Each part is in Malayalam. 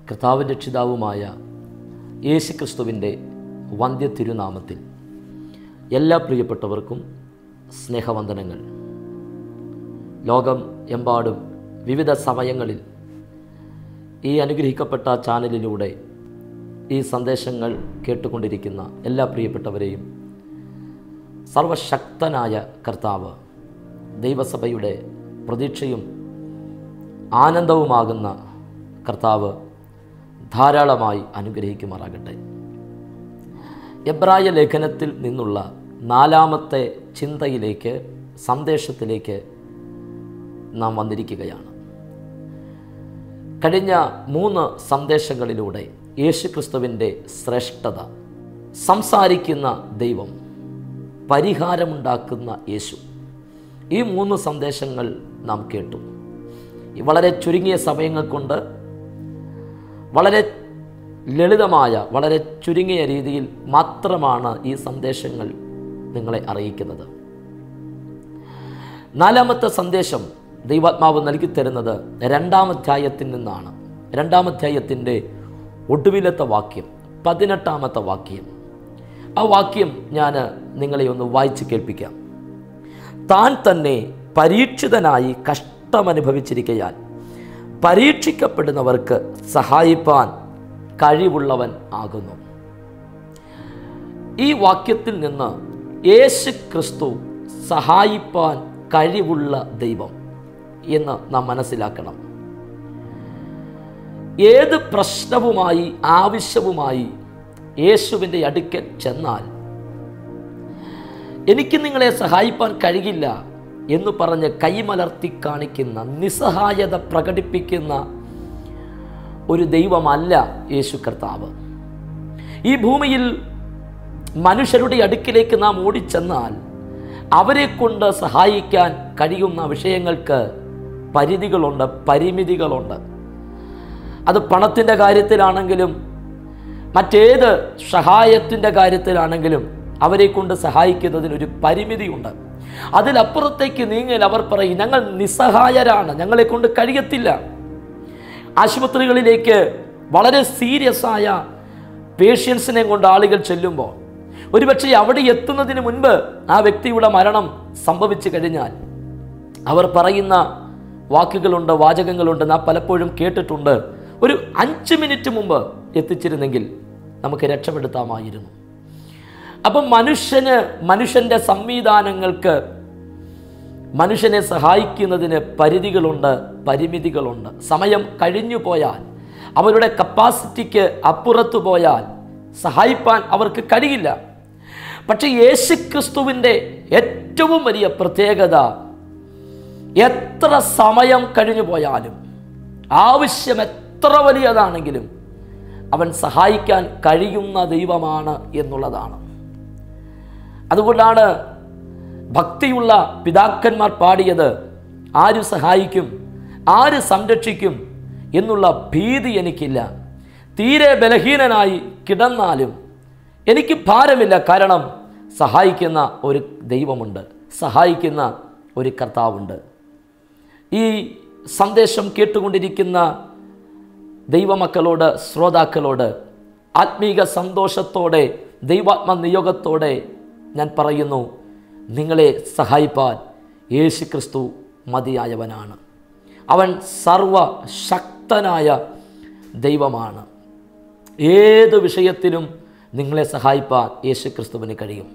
കർത്താവ് രക്ഷിതാവുമായ യേശു ക്രിസ്തുവിൻ്റെ വന്ധ്യ തിരുനാമത്തിൽ എല്ലാ പ്രിയപ്പെട്ടവർക്കും സ്നേഹവന്ദനങ്ങൾ ലോകം എമ്പാടും വിവിധ സമയങ്ങളിൽ ഈ അനുഗ്രഹിക്കപ്പെട്ട ചാനലിലൂടെ ഈ സന്ദേശങ്ങൾ കേട്ടുകൊണ്ടിരിക്കുന്ന എല്ലാ പ്രിയപ്പെട്ടവരെയും സർവശക്തനായ കർത്താവ് ദൈവസഭയുടെ പ്രതീക്ഷയും ആനന്ദവുമാകുന്ന കർത്താവ് ധാരാളമായി അനുഗ്രഹിക്കുമാറാകട്ടെ എബ്രായ ലേഖനത്തിൽ നിന്നുള്ള നാലാമത്തെ ചിന്തയിലേക്ക് സന്ദേശത്തിലേക്ക് നാം വന്നിരിക്കുകയാണ് കഴിഞ്ഞ മൂന്ന് സന്ദേശങ്ങളിലൂടെ യേശുക്രിസ്തുവിൻ്റെ ശ്രേഷ്ഠത സംസാരിക്കുന്ന ദൈവം പരിഹാരമുണ്ടാക്കുന്ന യേശു ഈ മൂന്ന് സന്ദേശങ്ങൾ നാം കേട്ടു ഈ വളരെ ചുരുങ്ങിയ സമയങ്ങൾ കൊണ്ട് വളരെ ലളിതമായ വളരെ ചുരുങ്ങിയ രീതിയിൽ മാത്രമാണ് ഈ സന്ദേശങ്ങൾ നിങ്ങളെ അറിയിക്കുന്നത് നാലാമത്തെ സന്ദേശം ദൈവാത്മാവ് നൽകി തരുന്നത് രണ്ടാം അധ്യായത്തിൽ നിന്നാണ് രണ്ടാം അധ്യായത്തിൻ്റെ ഒടുവിലത്തെ വാക്യം പതിനെട്ടാമത്തെ വാക്യം ആ വാക്യം ഞാൻ നിങ്ങളെ ഒന്ന് വായിച്ച് കേൾപ്പിക്കാം താൻ തന്നെ പരീക്ഷിതനായി കഷ്ടമനുഭവിച്ചിരിക്കയാൽ പരീക്ഷിക്കപ്പെടുന്നവർക്ക് സഹായിപ്പാൻ കഴിവുള്ളവൻ ആകുന്നു ഈ വാക്യത്തിൽ നിന്ന് യേശു ക്രിസ്തു സഹായിപ്പാൻ കഴിവുള്ള ദൈവം എന്ന് നാം മനസ്സിലാക്കണം ഏത് പ്രശ്നവുമായി ആവശ്യവുമായി യേശുവിൻ്റെ അടുക്കൽ ചെന്നാൽ എനിക്ക് നിങ്ങളെ സഹായിപ്പാൻ കഴിയില്ല എന്ന് പറഞ്ഞ് കൈമലർത്തി കാണിക്കുന്ന നിസ്സഹായത പ്രകടിപ്പിക്കുന്ന ഒരു ദൈവമല്ല യേശു കർത്താവ് ഈ ഭൂമിയിൽ മനുഷ്യരുടെ അടുക്കിലേക്ക് നാം ഓടിച്ചെന്നാൽ അവരെ കൊണ്ട് സഹായിക്കാൻ കഴിയുന്ന വിഷയങ്ങൾക്ക് പരിധികളുണ്ട് പരിമിതികളുണ്ട് അത് പണത്തിൻ്റെ കാര്യത്തിലാണെങ്കിലും മറ്റേത് സഹായത്തിൻ്റെ കാര്യത്തിലാണെങ്കിലും അവരെ കൊണ്ട് സഹായിക്കുന്നതിനൊരു പരിമിതിയുണ്ട് അതിലപ്പുറത്തേക്ക് നീങ്ങിയാൽ അവർ പറയും ഞങ്ങൾ നിസ്സഹായരാണ് ഞങ്ങളെ കൊണ്ട് കഴിയത്തില്ല ആശുപത്രികളിലേക്ക് വളരെ സീരിയസ് ആയ പേഷ്യൻസിനെ കൊണ്ട് ആളുകൾ ചെല്ലുമ്പോൾ ഒരുപക്ഷെ അവിടെ എത്തുന്നതിന് മുൻപ് ആ വ്യക്തിയുടെ മരണം സംഭവിച്ചു കഴിഞ്ഞാൽ അവർ പറയുന്ന വാക്കുകളുണ്ട് വാചകങ്ങളുണ്ട് നാം പലപ്പോഴും കേട്ടിട്ടുണ്ട് ഒരു അഞ്ച് മിനിറ്റ് മുമ്പ് എത്തിച്ചിരുന്നെങ്കിൽ നമുക്ക് രക്ഷപ്പെടുത്താമായിരുന്നു അപ്പം മനുഷ്യന് മനുഷ്യൻ്റെ സംവിധാനങ്ങൾക്ക് മനുഷ്യനെ സഹായിക്കുന്നതിന് പരിധികളുണ്ട് പരിമിതികളുണ്ട് സമയം കഴിഞ്ഞു പോയാൽ അവരുടെ കപ്പാസിറ്റിക്ക് അപ്പുറത്തു പോയാൽ സഹായിപ്പാൻ അവർക്ക് കഴിയില്ല പക്ഷെ യേശുക്രിസ്തുവിൻ്റെ ഏറ്റവും വലിയ പ്രത്യേകത എത്ര സമയം കഴിഞ്ഞു പോയാലും ആവശ്യം എത്ര വലിയതാണെങ്കിലും അവൻ സഹായിക്കാൻ കഴിയുന്ന ദൈവമാണ് എന്നുള്ളതാണ് അതുകൊണ്ടാണ് ഭക്തിയുള്ള പിതാക്കന്മാർ പാടിയത് ആര് സഹായിക്കും ആര് സംരക്ഷിക്കും എന്നുള്ള ഭീതി എനിക്കില്ല തീരെ ബലഹീനനായി കിടന്നാലും എനിക്ക് ഭാരമില്ല കാരണം സഹായിക്കുന്ന ഒരു ദൈവമുണ്ട് സഹായിക്കുന്ന ഒരു കർത്താവുണ്ട് ഈ സന്ദേശം കേട്ടുകൊണ്ടിരിക്കുന്ന ദൈവമക്കളോട് ശ്രോതാക്കളോട് ആത്മീക സന്തോഷത്തോടെ ദൈവാത്മ നിയോഗത്തോടെ ഞാൻ പറയുന്നു നിങ്ങളെ സഹായിപ്പാൻ യേശു ക്രിസ്തു മതിയായവനാണ് അവൻ സർവശക്തനായ ദൈവമാണ് ഏത് വിഷയത്തിലും നിങ്ങളെ സഹായിപ്പാൻ യേശു ക്രിസ്തുവിന് കഴിയും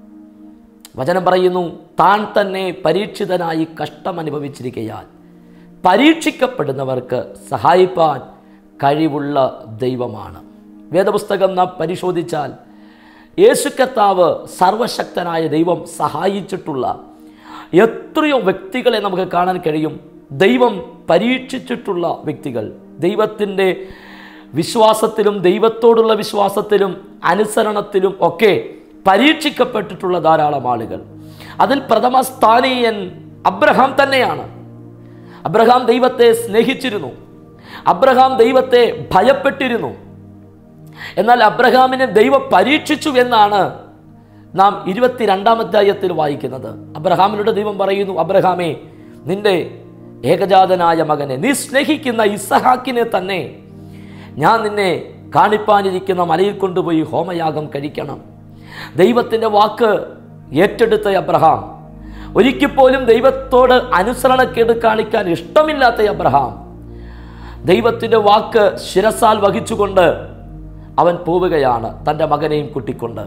വചനം പറയുന്നു താൻ തന്നെ പരീക്ഷിതനായി കഷ്ടമനുഭവിച്ചിരിക്കയാൽ പരീക്ഷിക്കപ്പെടുന്നവർക്ക് സഹായിപ്പാൻ കഴിവുള്ള ദൈവമാണ് വേദപുസ്തകം നാം പരിശോധിച്ചാൽ യേശു കർത്താവ് സർവശക്തനായ ദൈവം സഹായിച്ചിട്ടുള്ള എത്രയോ വ്യക്തികളെ നമുക്ക് കാണാൻ കഴിയും ദൈവം പരീക്ഷിച്ചിട്ടുള്ള വ്യക്തികൾ ദൈവത്തിൻ്റെ വിശ്വാസത്തിലും ദൈവത്തോടുള്ള വിശ്വാസത്തിലും അനുസരണത്തിലും ഒക്കെ പരീക്ഷിക്കപ്പെട്ടിട്ടുള്ള ധാരാളം ആളുകൾ അതിൽ പ്രഥമ സ്ഥാനീയൻ അബ്രഹാം തന്നെയാണ് അബ്രഹാം ദൈവത്തെ സ്നേഹിച്ചിരുന്നു അബ്രഹാം ദൈവത്തെ ഭയപ്പെട്ടിരുന്നു എന്നാൽ അബ്രഹാമിനെ ദൈവം പരീക്ഷിച്ചു എന്നാണ് നാം ഇരുപത്തിരണ്ടാം അധ്യായത്തിൽ വായിക്കുന്നത് അബ്രഹാമിനോട് ദൈവം പറയുന്നു അബ്രഹാമേ നിന്റെ ഏകജാതനായ മകനെ നീ സ്നേഹിക്കുന്ന ഇസഹാക്കിനെ തന്നെ ഞാൻ നിന്നെ കാണിപ്പാനിരിക്കുന്ന മലയിൽ കൊണ്ടുപോയി ഹോമയാഗം കഴിക്കണം ദൈവത്തിൻ്റെ വാക്ക് ഏറ്റെടുത്ത അബ്രഹാം ഒരിക്കൽ പോലും ദൈവത്തോട് അനുസരണക്കേട് കാണിക്കാൻ ഇഷ്ടമില്ലാത്ത അബ്രഹാം ദൈവത്തിൻ്റെ വാക്ക് ശിരസാൽ വഹിച്ചുകൊണ്ട് അവൻ പോവുകയാണ് തൻ്റെ മകനെയും കൂട്ടിക്കൊണ്ട്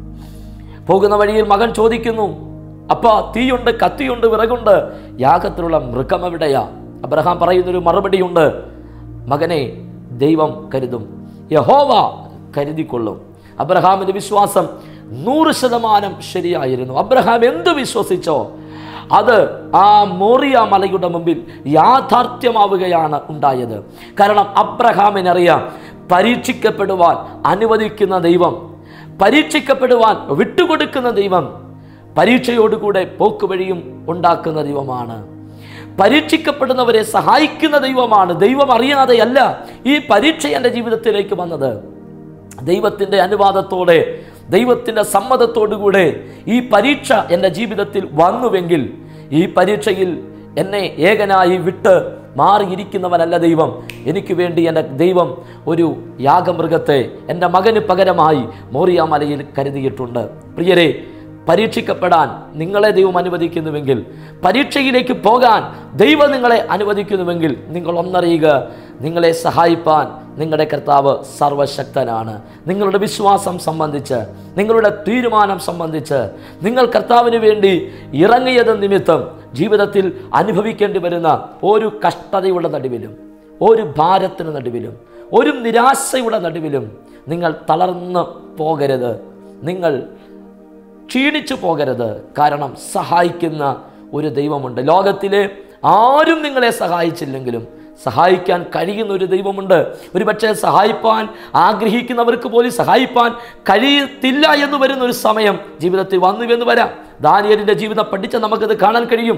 പോകുന്ന വഴിയിൽ മകൻ ചോദിക്കുന്നു അപ്പ തീയുണ്ട് കത്തിയുണ്ട് വിറകുണ്ട് യാഗത്തിലുള്ള മൃഗം എവിടെയാ അബ്രഹാം പറയുന്നൊരു മറുപടിയുണ്ട് മകനെ ദൈവം കരുതും യഹോവ കരുതിക്കൊള്ളും അബ്രഹാമിന്റെ വിശ്വാസം നൂറ് ശതമാനം ശരിയായിരുന്നു അബ്രഹാം എന്ത് വിശ്വസിച്ചോ അത് ആ മോറിയ മലയുടെ മുമ്പിൽ യാഥാർത്ഥ്യമാവുകയാണ് ഉണ്ടായത് കാരണം അബ്രഹാമിനറിയാം പരീക്ഷിക്കപ്പെടുവാൻ അനുവദിക്കുന്ന ദൈവം പരീക്ഷിക്കപ്പെടുവാൻ വിട്ടുകൊടുക്കുന്ന ദൈവം പരീക്ഷയോടുകൂടെ പോക്കുവഴിയും ഉണ്ടാക്കുന്ന ദൈവമാണ് പരീക്ഷിക്കപ്പെടുന്നവരെ സഹായിക്കുന്ന ദൈവമാണ് ദൈവം അറിയാതെയല്ല ഈ പരീക്ഷ എൻ്റെ ജീവിതത്തിലേക്ക് വന്നത് ദൈവത്തിൻ്റെ അനുവാദത്തോടെ ദൈവത്തിൻ്റെ സമ്മതത്തോടുകൂടെ ഈ പരീക്ഷ എൻ്റെ ജീവിതത്തിൽ വന്നുവെങ്കിൽ ഈ പരീക്ഷയിൽ എന്നെ ഏകനായി വിട്ട് മാറിയിരിക്കുന്നവനല്ല ദൈവം എനിക്ക് വേണ്ടി എൻ്റെ ദൈവം ഒരു യാഗമൃഗത്തെ എൻ്റെ മകന് പകരമായി മോറിയ മലയിൽ കരുതിയിട്ടുണ്ട് പ്രിയരെ പരീക്ഷിക്കപ്പെടാൻ നിങ്ങളെ ദൈവം അനുവദിക്കുന്നുവെങ്കിൽ പരീക്ഷയിലേക്ക് പോകാൻ ദൈവം നിങ്ങളെ അനുവദിക്കുന്നുവെങ്കിൽ നിങ്ങൾ ഒന്നറിയുക നിങ്ങളെ സഹായിപ്പാൻ നിങ്ങളുടെ കർത്താവ് സർവശക്തനാണ് നിങ്ങളുടെ വിശ്വാസം സംബന്ധിച്ച് നിങ്ങളുടെ തീരുമാനം സംബന്ധിച്ച് നിങ്ങൾ കർത്താവിന് വേണ്ടി ഇറങ്ങിയത് നിമിത്തം ജീവിതത്തിൽ അനുഭവിക്കേണ്ടി വരുന്ന ഒരു കഷ്ടതയുടെ നടുവിലും ഒരു ഭാരത്തിന് നടുവിലും ഒരു നിരാശയുടെ നടുവിലും നിങ്ങൾ തളർന്ന് പോകരുത് നിങ്ങൾ ക്ഷീണിച്ചു പോകരുത് കാരണം സഹായിക്കുന്ന ഒരു ദൈവമുണ്ട് ലോകത്തിലെ ആരും നിങ്ങളെ സഹായിച്ചില്ലെങ്കിലും സഹായിക്കാൻ കഴിയുന്ന ഒരു ദൈവമുണ്ട് ഒരു പക്ഷേ സഹായിപ്പാൻ ആഗ്രഹിക്കുന്നവർക്ക് പോലും സഹായിപ്പാൻ കഴിയത്തില്ല എന്ന് വരുന്ന ഒരു സമയം ജീവിതത്തിൽ വന്നു എന്ന് വരാം ദാനിയലിൻ്റെ ജീവിതം പഠിച്ച നമുക്കത് കാണാൻ കഴിയും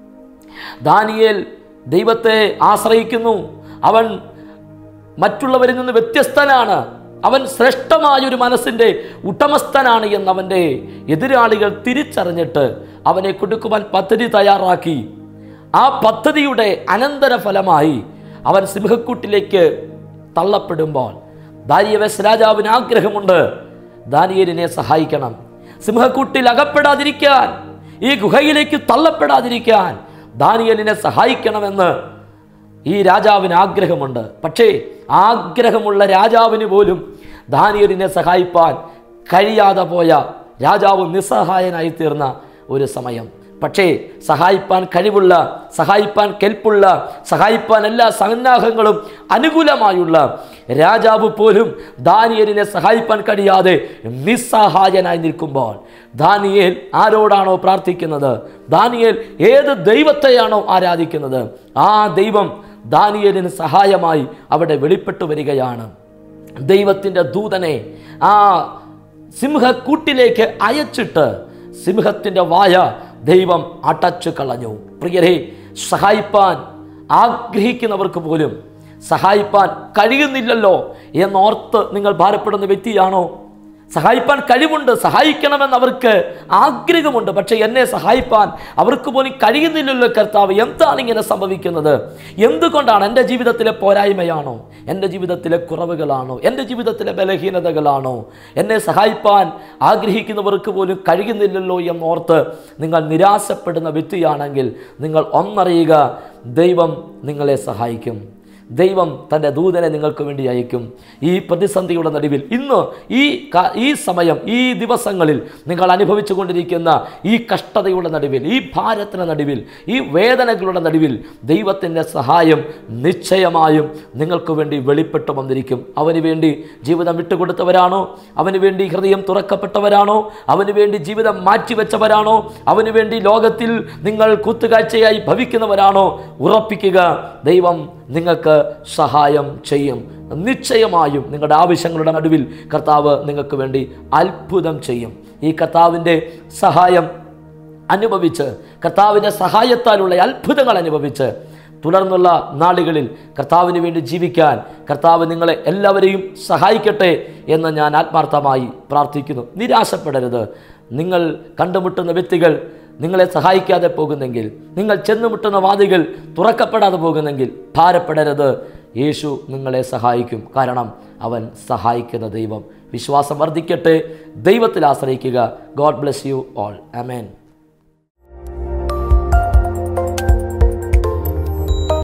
ദാനിയേൽ ദൈവത്തെ ആശ്രയിക്കുന്നു അവൻ മറ്റുള്ളവരിൽ നിന്ന് വ്യത്യസ്തനാണ് അവൻ ശ്രേഷ്ഠമായ ഒരു മനസ്സിൻ്റെ ഉടമസ്ഥനാണ് എന്നവൻ്റെ എതിരാളികൾ തിരിച്ചറിഞ്ഞിട്ട് അവനെ കൊടുക്കുവാൻ പദ്ധതി തയ്യാറാക്കി ആ പദ്ധതിയുടെ അനന്തരഫലമായി അവൻ സിംഹക്കൂട്ടിലേക്ക് തള്ളപ്പെടുമ്പോൾ ദാരിയവസ് രാജാവിന് ആഗ്രഹമുണ്ട് ദാനിയേലിനെ സഹായിക്കണം സിംഹക്കൂട്ടിൽ അകപ്പെടാതിരിക്കാൻ ഈ ഗുഹയിലേക്ക് തള്ളപ്പെടാതിരിക്കാൻ ദാനിയലിനെ സഹായിക്കണമെന്ന് ഈ രാജാവിന് ആഗ്രഹമുണ്ട് പക്ഷേ ആഗ്രഹമുള്ള രാജാവിന് പോലും ദാനിയലിനെ സഹായിപ്പാൻ കഴിയാതെ പോയ രാജാവ് നിസ്സഹായനായി തീർന്ന ഒരു സമയം പക്ഷേ സഹായിപ്പാൻ കഴിവുള്ള സഹായിപ്പാൻ കെൽപ്പുള്ള സഹായിപ്പാൻ എല്ലാ സന്നാഹങ്ങളും അനുകൂലമായുള്ള രാജാവ് പോലും ദാനിയലിനെ സഹായിപ്പാൻ കഴിയാതെ നിസ്സഹായനായി നിൽക്കുമ്പോൾ ദാനിയേൽ ആരോടാണോ പ്രാർത്ഥിക്കുന്നത് ദാനിയേൽ ഏത് ദൈവത്തെയാണോ ആരാധിക്കുന്നത് ആ ദൈവം ദാനിയേലിന് സഹായമായി അവിടെ വെളിപ്പെട്ടു വരികയാണ് ദൈവത്തിൻ്റെ ദൂതനെ ആ സിംഹക്കൂട്ടിലേക്ക് അയച്ചിട്ട് സിംഹത്തിൻ്റെ വായ ദൈവം അടച്ചു കളഞ്ഞു പ്രിയരെ സഹായിപ്പാൻ ആഗ്രഹിക്കുന്നവർക്ക് പോലും സഹായിപ്പാൻ കഴിയുന്നില്ലല്ലോ എന്നോർത്ത് നിങ്ങൾ ഭാരപ്പെടുന്ന വ്യക്തിയാണോ സഹായിപ്പാൻ കഴിവുണ്ട് സഹായിക്കണമെന്ന് അവർക്ക് ആഗ്രഹമുണ്ട് പക്ഷേ എന്നെ സഹായിപ്പാൻ അവർക്ക് പോലും കഴിയുന്നില്ലല്ലോ കർത്താവ് എന്താണ് ഇങ്ങനെ സംഭവിക്കുന്നത് എന്തുകൊണ്ടാണ് എൻ്റെ ജീവിതത്തിലെ പോരായ്മയാണോ എൻ്റെ ജീവിതത്തിലെ കുറവുകളാണോ എൻ്റെ ജീവിതത്തിലെ ബലഹീനതകളാണോ എന്നെ സഹായിപ്പാൻ ആഗ്രഹിക്കുന്നവർക്ക് പോലും കഴിയുന്നില്ലല്ലോ എന്നോർത്ത് നിങ്ങൾ നിരാശപ്പെടുന്ന വ്യക്തിയാണെങ്കിൽ നിങ്ങൾ ഒന്നറിയുക ദൈവം നിങ്ങളെ സഹായിക്കും ദൈവം തൻ്റെ ദൂതനെ നിങ്ങൾക്ക് വേണ്ടി അയക്കും ഈ പ്രതിസന്ധിയുടെ നടുവിൽ ഇന്ന് ഈ ക- ഈ സമയം ഈ ദിവസങ്ങളിൽ നിങ്ങൾ അനുഭവിച്ചു കൊണ്ടിരിക്കുന്ന ഈ കഷ്ടതയുടെ നടുവിൽ ഈ ഭാരത്തിന് നടുവിൽ ഈ വേദനകളുടെ നടുവിൽ ദൈവത്തിൻ്റെ സഹായം നിശ്ചയമായും നിങ്ങൾക്ക് വേണ്ടി വെളിപ്പെട്ടു വന്നിരിക്കും അവന് വേണ്ടി ജീവിതം വിട്ടുകൊടുത്തവരാണോ അവന് വേണ്ടി ഹൃദയം തുറക്കപ്പെട്ടവരാണോ അവന് വേണ്ടി ജീവിതം മാറ്റിവെച്ചവരാണോ അവന് വേണ്ടി ലോകത്തിൽ നിങ്ങൾ കൂത്തുകാഴ്ചയായി ഭവിക്കുന്നവരാണോ ഉറപ്പിക്കുക ദൈവം നിങ്ങൾക്ക് സഹായം ചെയ്യും നിശ്ചയമായും നിങ്ങളുടെ ആവശ്യങ്ങളുടെ നടുവിൽ കർത്താവ് നിങ്ങൾക്ക് വേണ്ടി അത്ഭുതം ചെയ്യും ഈ കർത്താവിൻ്റെ സഹായം അനുഭവിച്ച് കർത്താവിൻ്റെ സഹായത്താലുള്ള അത്ഭുതങ്ങൾ അനുഭവിച്ച് തുടർന്നുള്ള നാളുകളിൽ കർത്താവിന് വേണ്ടി ജീവിക്കാൻ കർത്താവ് നിങ്ങളെ എല്ലാവരെയും സഹായിക്കട്ടെ എന്ന് ഞാൻ ആത്മാർത്ഥമായി പ്രാർത്ഥിക്കുന്നു നിരാശപ്പെടരുത് നിങ്ങൾ കണ്ടുമുട്ടുന്ന വ്യക്തികൾ നിങ്ങളെ സഹായിക്കാതെ പോകുന്നെങ്കിൽ നിങ്ങൾ ചെന്നുമുട്ടുന്ന വാതികൾ തുറക്കപ്പെടാതെ പോകുന്നെങ്കിൽ ഭാരപ്പെടരുത് യേശു നിങ്ങളെ സഹായിക്കും കാരണം അവൻ സഹായിക്കുന്ന ദൈവം വിശ്വാസം വർദ്ധിക്കട്ടെ ദൈവത്തിൽ ആശ്രയിക്കുക God bless you all amen